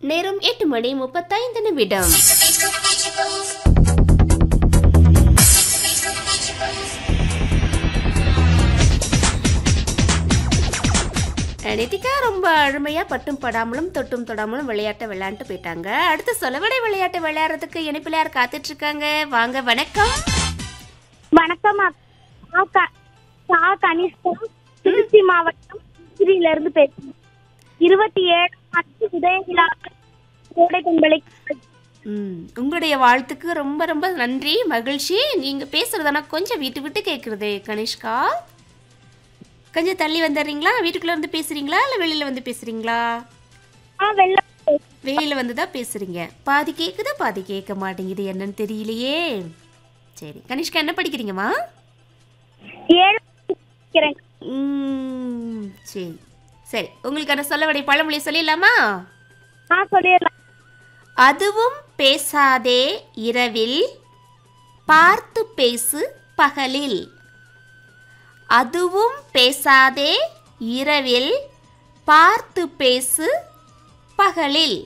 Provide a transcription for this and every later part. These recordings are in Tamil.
நேரம் எட்டு மணி முப்பத்தைந்து நிமிடம் நிதிகா ரொம்ப அருமையா பட்டும் படாமலும் தொட்டும் தொடாமலும் விளையாட்டை விளையாண்டு போயிட்டாங்க அடுத்து சொலவடை விளையாட்டு விளையாடுறதுக்கு இணைப்பில் யார் காத்துட்டு இருக்காங்க வாங்க வணக்கம் வணக்கம் அக்கா க- கா கனிஷ்கா திருச்சி மாவட்டம் திருச்சியில இருந்து பேசுறேன் இருபத்தி ஏழு மற்றும் உதய விழா கோடை கும்பலைக்கு ம், உங்களுடைய வாழ்த்துக்கு ரொம்ப ரொம்ப நன்றி மகிழ்ச்சி நீங்க பேசுறதானா கொஞ்சம் விட்டு விட்டு கேக்குறது கனிஷ்கா கொஞ்சம் தள்ளி வந்துடுறீங்களா வீட்டுக்குள்ள இருந்து பேசுறீங்களா இல்ல வெளியில வந்து பேசுறீங்களா ஆ வெள்ள வெளியில வந்து தான் பேசுறீங்க பாதி கேக்குதா பாதி கேட்க மாட்டேங்குது என்னன்னு தெரியலையே சரி கனிஷ்கா என்ன படிக்கிறீங்கம்மா ஏழு படிக்கிறேன். ம், சரி சரி உங்களுக்கான சொல்லவடை பழமொழி சொல்லிடலாமா ஆ சொல்லிடலாம் அதுவும் பேசாதே இரவில் பார்த்து பேசு பகலில் அதுவும் பேசாதே இரவில் பார்த்து பேசு பகலில்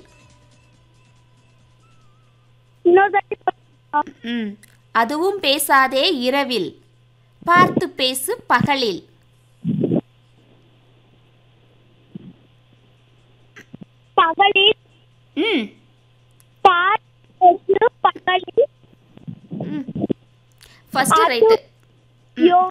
இன்னொரு தடவை சொல்லுங்க. ம் அதுவும் பேசாதே இரவில் பார்த்து பேசு பகலில் பகலில் ம் பார்த்து பகலில் ம் ஃபர்ஸ்ட் ரைட்டு யோ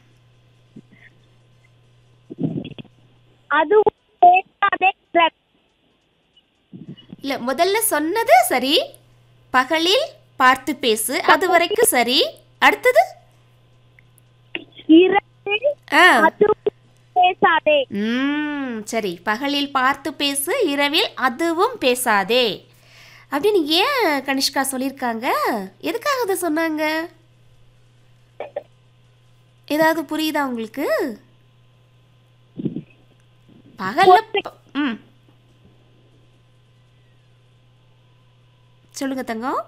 அதுவும் பேசாதே இரவு. இல்ல முதல்ல சொன்னது சரி பகலில் பார்த்து பேசு அது வரைக்கும் சரி அடுத்தது இரவில் ஆ அதுவும் பேசாதே ம் சரி பகலில் பார்த்து பேசு இரவில் அதுவும் பேசாதே அப்படின்னு ஏன் கனிஷ்கா சொல்லியிருக்காங்க எதுக்காக அதை சொன்னாங்க ஏதாவது புரியுதா உங்களுக்கு பகல்ல ப- ம் சொல்லுங்க தங்கம்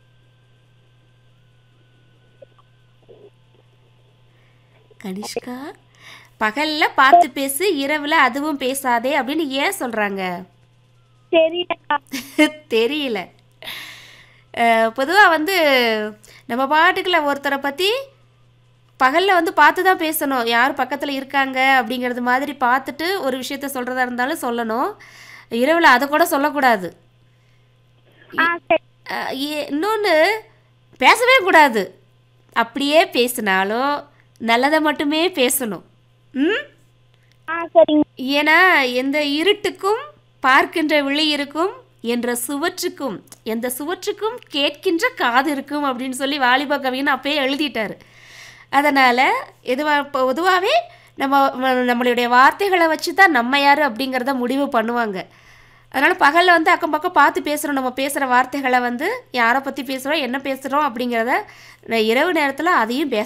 கனிஷ்கா பகல்ல பார்த்து பேசு இரவுல அதுவும் பேசாதே அப்படின்னு ஏன் சொல்றாங்க தெரியலக்கா தெரியல பொதுவாக வந்து நம்ம பாட்டுக்குள்ள ஒருத்தரை பற்றி பகலில் வந்து பார்த்து தான் பேசணும் யார் பக்கத்தில் இருக்காங்க அப்படிங்கிறது மாதிரி பார்த்துட்டு ஒரு விஷயத்த சொல்கிறதா இருந்தாலும் சொல்லணும் இரவில் அதை கூட சொல்லக்கூடாது ஆ சரி இன்னொன்று பேசவே கூடாது அப்படியே பேசினாலும் நல்லதை மட்டுமே பேசணும் ம் ஆ சரிங்க ஏன்னா எந்த இருட்டுக்கும் பார்க்கின்ற விழி இருக்கும் என்ற சுவற்றுக்கும் எந்த சுவற்றுக்கும் கேட்கின்ற காது இருக்கும் அப்படின்னு சொல்லி வாலிப கவின்னு அப்பயே எழுதிட்டாரு அதனால் எதுவாக இப்போ பொதுவாகவே நம்ம ம- நம்மளுடைய வார்த்தைகளை வச்சு தான் நம்ம யார் அப்படிங்கிறத முடிவு பண்ணுவாங்க அதனால் பகலில் வந்து அக்கம் பக்கம் பார்த்து பேசுகிறோம் நம்ம பேசுகிற வார்த்தைகளை வந்து யாரை பற்றி பேசுகிறோம் என்ன பேசுகிறோம் அப்படிங்கிறத நான் இரவு நேரத்தில் அதையும் பேச